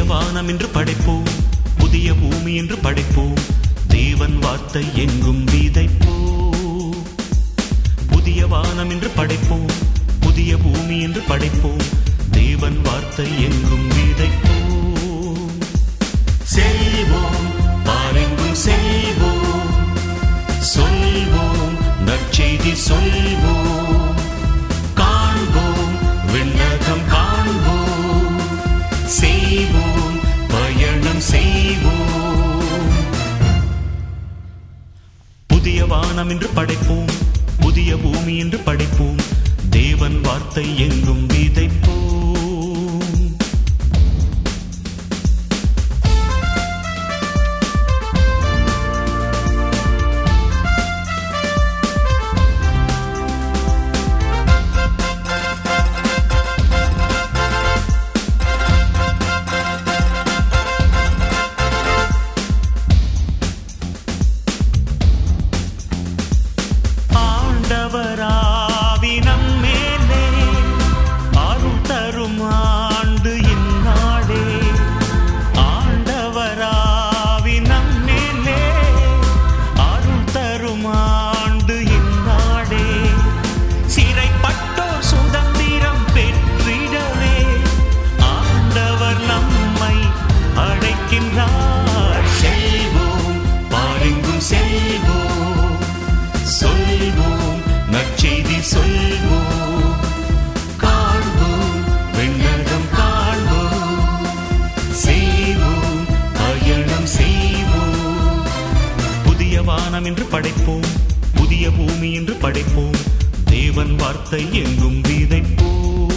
வானம் என்று படைப்போம் புதிய பூமி என்று படைப்போம் தேவன் வார்த்தை எங்கும் விதைப்போம் புதிய வானம் என்று படைப்போம் புதிய பூமி என்று படைப்போம் தேவன் வார்த்தை எங்கும் விதைப்போம் செல்வோம் பாரெங்கும் செல்வோம் சொல்வோம் நற்செய்தி சொல்வோம் காண்போம் விண்ணகம் காண்போம் செய்வோம் பயணம் செய்வோம் புதிய வானம் என்று படைப்போம் புதிய பூமி என்று படைப்போம் தேவன் வார்த்தை எங்கும் விதைப்போம் ஆண்டவராவி நம்மேலே அருள் தரும் ஆண்டு இந்நாடே ஆண்டவராவி நம்மேலே அருள் தரும் ஆண்டு இந்நாடே சிறைப்பட்டோர் சுதந்திரம் பெற்றிடவே ஆண்டவர் நம்மை அழைக்கின்றார் செல்வோம் பாருங்கும் செல்வோம் சொல்வோம் நற்செய்தி சொல்வோம் காண்போம் விண்ணகம் காண்போம் செய்வோம் பயணம் செய்வோம் புதிய வானம் என்று படைப்போம் புதிய பூமி என்று படைப்போம் தேவன் வார்த்தை எங்கும் விதைப்போம்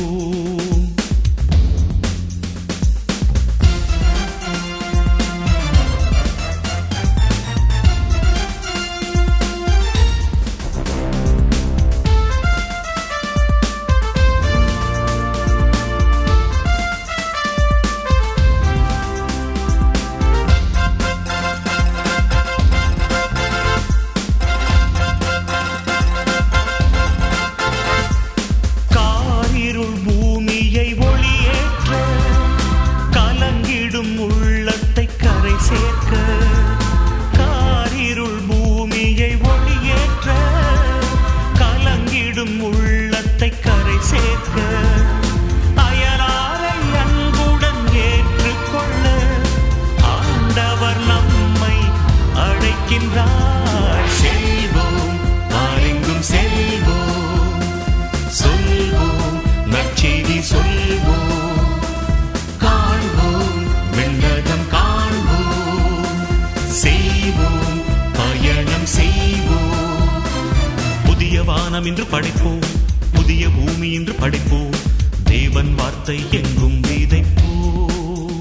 காரிருள் பூமியை ஒளியேற்ற கலங்கிடும் உள்ளத்தை கரை சேர்க்க காரிருள் பூமியை ஒளியேற்ற கலங்கிடும் உள்ளத்தை கரை சேர்க்க அயலாரை அன்புடன் ஏற்றுக்கொள்ள ஆண்டவர் நம்மை அழைக்கின்றார் செல்வோம் பாருங்கும் செல்வோம் சொல்வோம் நற்செய்தி சொல்வோம் காண்போம் விண்ணகம் காண்போம் செய்வோம் பயணம் செய்வோம் புதிய வானம் என்று படைப்போம் புதிய பூமி என்று படைப்போம் தேவன் வார்த்தை எங்கும் விதைப்போம்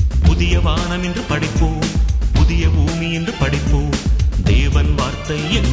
புதிய வானம் என்று படைப்போம் புதிய பூமி என்று படைப்போம் தேவன் வார்த்தை எங்கும்